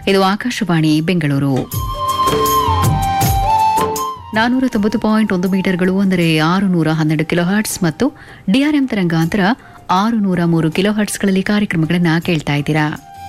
ಇದು ಆಕಾಶವಾಣಿ ಬೆಂಗಳೂರು ನಾನೂರ ತೊಂಬತ್ತು ಪಾಯಿಂಟ್ ಒಂದು ಮೀಟರ್ಗಳು ಅಂದರೆ ಆರು ನೂರ ಹನ್ನೆರಡು ಕಿಲೋ ಹರ್ಟ್ಸ್ ಮತ್ತು ಡಿಆರ್ಎಂ ತರಂಗಾಂತರ ಆರು ನೂರ ಮೂರು ಕಿಲೋ ಹರ್ಟ್ಸ್ಗಳಲ್ಲಿ ಕಾರ್ಯಕ್ರಮಗಳನ್ನು ಕೇಳ್ತಾ ಇದ್ದೀರಾ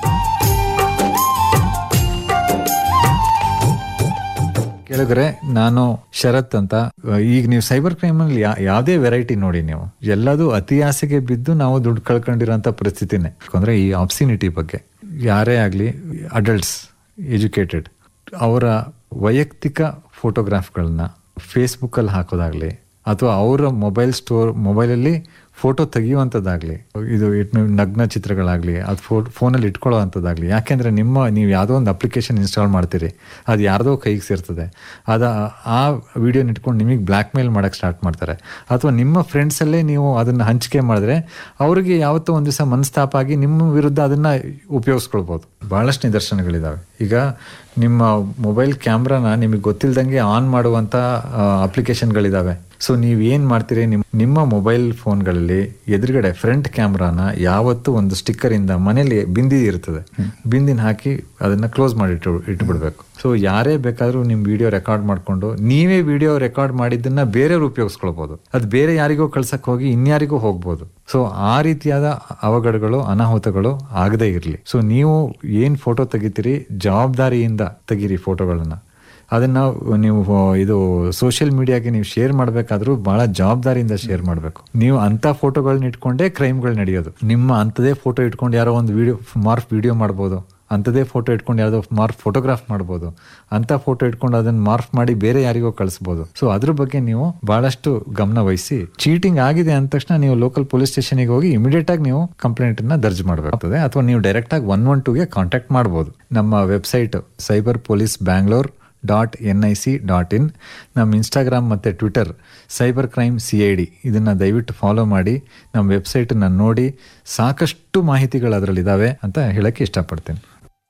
ಕೇಳಿದ್ರೆ ನಾನು ಶರತ್ ಅಂತ ಈಗ ನೀವು ಸೈಬರ್ ಕ್ರೈಮ್ ಅಲ್ಲಿ ಯಾ- ಯಾವ್ದೇ ವೆರೈಟಿ ನೋಡಿ ನೀವು ಎಲ್ಲದೂ ಅತಿ ಆಸೆಗೆ ಬಿದ್ದು ನಾವು ದುಡ್ಡು ಕಳ್ಕೊಂಡಿರೋಂಥ ಪರಿಸ್ಥಿತಿನೇ ಯಾಕಂದ್ರೆ ಈ ಆಪ್ಸಿನಿಟಿ ಬಗ್ಗೆ ಯಾರೇ ಆಗಲಿ ಅಡಲ್ಟ್ಸ್ ಎಜುಕೇಟೆಡ್ ಅವರ ವೈಯಕ್ತಿಕ ಫೋಟೋಗ್ರಾಫ್ಗಳನ್ನ ಫೇಸ್ಬುಕ್ಕಲ್ಲಿ ಹಾಕೋದಾಗ್ಲಿ ಅಥವಾ ಅವರ ಮೊಬೈಲ್ ಸ್ಟೋರ್ ಮೊಬೈಲಲ್ಲಿ ಫೋಟೋ ತೆಗೆಯುವಂಥದ್ದಾಗಲಿ ಇದು ಇಟ್ ನಗ್ನ ಚಿತ್ರಗಳಾಗಲಿ ಅದು ಫೋ ಫೋನಲ್ಲಿ ಇಟ್ಕೊಳ್ಳೋ ಅಂಥದ್ದಾಗಲಿ ಯಾಕೆಂದರೆ ನಿಮ್ಮ ನೀವು ಯಾವುದೋ ಒಂದು ಅಪ್ಲಿಕೇಶನ್ ಇನ್ಸ್ಟಾಲ್ ಮಾಡ್ತೀರಿ ಅದು ಯಾರ್ದೋ ಕೈಗೆ ಸೇರ್ತದೆ ಅದು ಆ ವಿಡಿಯೋನ ಇಟ್ಕೊಂಡು ನಿಮಗೆ ಬ್ಲ್ಯಾಕ್ ಮೇಲ್ ಮಾಡೋಕ್ಕೆ ಸ್ಟಾರ್ಟ್ ಮಾಡ್ತಾರೆ ಅಥವಾ ನಿಮ್ಮ ಫ್ರೆಂಡ್ಸಲ್ಲೇ ನೀವು ಅದನ್ನು ಹಂಚಿಕೆ ಮಾಡಿದ್ರೆ ಅವ್ರಿಗೆ ಯಾವತ್ತೋ ಒಂದು ದಿವಸ ಮನಸ್ತಾಪ ಆಗಿ ನಿಮ್ಮ ವಿರುದ್ಧ ಅದನ್ನು ಉಪಯೋಗಿಸ್ಕೊಳ್ಬೋದು ಭಾಳಷ್ಟು ನಿದರ್ಶನಗಳಿದ್ದಾವೆ ಈಗ ನಿಮ್ಮ ಮೊಬೈಲ್ ಕ್ಯಾಮ್ರಾನ ನಿಮಗೆ ಗೊತ್ತಿಲ್ದಂಗೆ ಆನ್ ಮಾಡುವಂಥ ಅಪ್ಲಿಕೇಶನ್ಗಳಿದ್ದಾವೆ ಸೊ ನೀವು ಏನು ಮಾಡ್ತೀರಿ ನಿಮ್ಮ ನಿಮ್ಮ ಮೊಬೈಲ್ ಫೋನ್ಗಳಲ್ಲಿ ಎದುರುಗಡೆ ಫ್ರಂಟ್ ಕ್ಯಾಮ್ರಾನ ಯಾವತ್ತೂ ಒಂದು ಸ್ಟಿಕ್ಕರಿಂದ ಮನೇಲಿ ಬಿಂದಿ ಇರ್ತದೆ ಬಿಂದಿನ ಹಾಕಿ ಅದನ್ನ ಕ್ಲೋಸ್ ಮಾಡಿ ಇಟ್ಟು ಇಟ್ಬಿಡ್ಬೇಕು ಸೊ ಯಾರೇ ಬೇಕಾದರೂ ನಿಮ್ಮ ವಿಡಿಯೋ ರೆಕಾರ್ಡ್ ಮಾಡಿಕೊಂಡು ನೀವೇ ವಿಡಿಯೋ ರೆಕಾರ್ಡ್ ಮಾಡಿದ್ದನ್ನ ಬೇರೆಯವ್ರು ಉಪಯೋಗಿಸ್ಕೊಳ್ಬೋದು ಅದು ಬೇರೆ ಯಾರಿಗೋ ಕಳ್ಸಕ್ ಹೋಗಿ ಇನ್ಯಾರಿಗೂ ಹೋಗ್ಬೋದು ಸೊ ಆ ರೀತಿಯಾದ ಅವಘಡಗಳು ಅನಾಹುತಗಳು ಆಗದೇ ಇರಲಿ ಸೊ ನೀವು ಏನು ಫೋಟೋ ತೆಗಿತೀರಿ ಜವಾಬ್ದಾರಿಯಿಂದ ತೆಗೀರಿ ಫೋಟೋಗಳನ್ನ ಅದನ್ನ ನೀವು ಇದು ಸೋಷಿಯಲ್ ಮೀಡಿಯಾಗೆ ನೀವು ಶೇರ್ ಮಾಡಬೇಕಾದ್ರೂ ಬಹಳ ಜವಾಬ್ದಾರಿಯಿಂದ ಶೇರ್ ಮಾಡಬೇಕು ನೀವು ಅಂತ ಫೋಟೋಗಳನ್ನ ಇಟ್ಕೊಂಡೇ ಕ್ರೈಮ್ಗಳು ನಡೆಯೋದು ನಿಮ್ಮ ಅಂಥದೇ ಫೋಟೋ ಇಟ್ಕೊಂಡು ಯಾರೋ ಒಂದು ವಿಡಿಯೋ ಮಾರ್ಫ್ ವಿಡಿಯೋ ಮಾಡ್ಬೋದು ಅಂಥದೇ ಫೋಟೋ ಇಟ್ಕೊಂಡು ಯಾವುದೋ ಮಾರ್ಫ್ ಫೋಟೋಗ್ರಾಫ್ ಮಾಡ್ಬೋದು ಅಂತ ಫೋಟೋ ಇಟ್ಕೊಂಡು ಅದನ್ನ ಮಾರ್ಫ್ ಮಾಡಿ ಬೇರೆ ಯಾರಿಗೋ ಕಳಿಸ್ಬೋದು ಸೊ ಅದ್ರ ಬಗ್ಗೆ ನೀವು ಬಹಳಷ್ಟು ಗಮನ ವಹಿಸಿ ಚೀಟಿಂಗ್ ಆಗಿದೆ ಅಂದ ತಕ್ಷಣ ನೀವು ಲೋಕಲ್ ಪೊಲೀಸ್ ಸ್ಟೇಷನ್ಗೆ ಹೋಗಿ ಇಮಿಡಿಯೇಟ್ ಆಗಿ ನೀವು ಕಂಪ್ಲೇಂಟ್ ಅನ್ನ ದರ್ಜ್ ಮಾಡಬೇಕಾಗ್ತದೆ ಅಥವಾ ನೀವು ಡೈರೆಕ್ಟ್ ಆಗಿ ಒನ್ ಒನ್ ಟೂಗೆ ಕಾಂಟ್ಯಾಕ್ಟ್ ಮಾಡ್ಬೋದು ನಮ್ಮ website cyber police Bangalore dot N I C dot in ನಮ್ಮ ಇನ್ಸ್ಟಾಗ್ರಾಮ್ ಮತ್ತು Twitter cyber crime C I D ಇದನ್ನು ದಯವಿಟ್ಟು ಫಾಲೋ ಮಾಡಿ ನಮ್ಮ ವೆಬ್ಸೈಟನ್ನು ನೋಡಿ ಸಾಕಷ್ಟು ಮಾಹಿತಿಗಳು ಅದರಲ್ಲಿದ್ದಾವೆ ಅಂತ ಹೇಳಕ್ಕೆ ಇಷ್ಟಪಡ್ತೀನಿ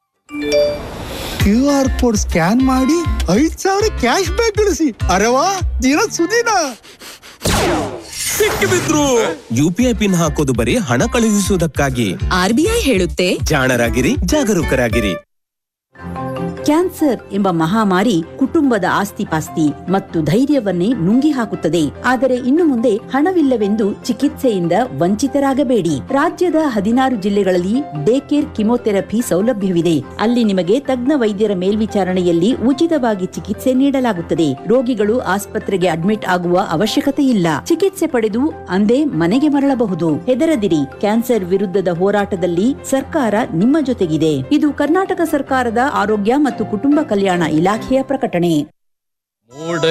ಕ್ಯೂ ಆರ್ ಕೋಡ್ ಸ್ಕ್ಯಾನ್ ಮಾಡಿ ಐದ್ ಸಾವಿರ ಕ್ಯಾಶ್ ಬ್ಯಾಕ್ ಗಳಿಸಿ ಅರೆವಾ ದಿನ ಸುದಿನ ಸಿಕ್ಕಿಬಿದ್ರು ಯುಪಿಐ ಪಿನ್ ಹಾಕೋದು ಬರೀ ಹಣ ಕಳುಹಿಸುವುದಕ್ಕಾಗಿ ಆರ್ಬಿಐ ಹೇಳುತ್ತೆ ಜಾಣರಾಗಿರಿ ಜಾಗರೂಕರಾಗಿರಿ ಕ್ಯಾನ್ಸರ್ ಎಂಬ ಮಹಾಮಾರಿ ಕುಟುಂಬದ ಆಸ್ತಿಪಾಸ್ತಿ ಮತ್ತು ಧೈರ್ಯವನ್ನೇ ನುಂಗಿ ಹಾಕುತ್ತದೆ ಆದರೆ ಇನ್ನು ಮುಂದೆ ಹಣವಿಲ್ಲವೆಂದು ಚಿಕಿತ್ಸೆಯಿಂದ ವಂಚಿತರಾಗಬೇಡಿ ರಾಜ್ಯದ ಹದಿನಾರು ಜಿಲ್ಲೆಗಳಲ್ಲಿ ಡೇ ಕೇರ್ ಕಿಮೋಥೆರಪಿ ಸೌಲಭ್ಯವಿದೆ ಅಲ್ಲಿ ನಿಮಗೆ ತಜ್ಞ ವೈದ್ಯರ ಮೇಲ್ವಿಚಾರಣೆಯಲ್ಲಿ ಉಚಿತವಾಗಿ ಚಿಕಿತ್ಸೆ ನೀಡಲಾಗುತ್ತದೆ ರೋಗಿಗಳು ಆಸ್ಪತ್ರೆಗೆ ಅಡ್ಮಿಟ್ ಆಗುವ ಅವಶ್ಯಕತೆ ಇಲ್ಲ ಚಿಕಿತ್ಸೆ ಪಡೆದು ಅಂದೇ ಮನೆಗೆ ಮರಳಬಹುದು ಹೆದರದಿರಿ ಕ್ಯಾನ್ಸರ್ ವಿರುದ್ಧದ ಹೋರಾಟದಲ್ಲಿ ಸರ್ಕಾರ ನಿಮ್ಮ ಜೊತೆಗಿದೆ ಇದು ಕರ್ನಾಟಕ ಸರ್ಕಾರದ ಆರೋಗ್ಯ ಮತ್ತು ಕುಟುಂಬ ಕಲ್ಯಾಣ ಇಲಾಖೆಯ ಪ್ರಕಟಣೆ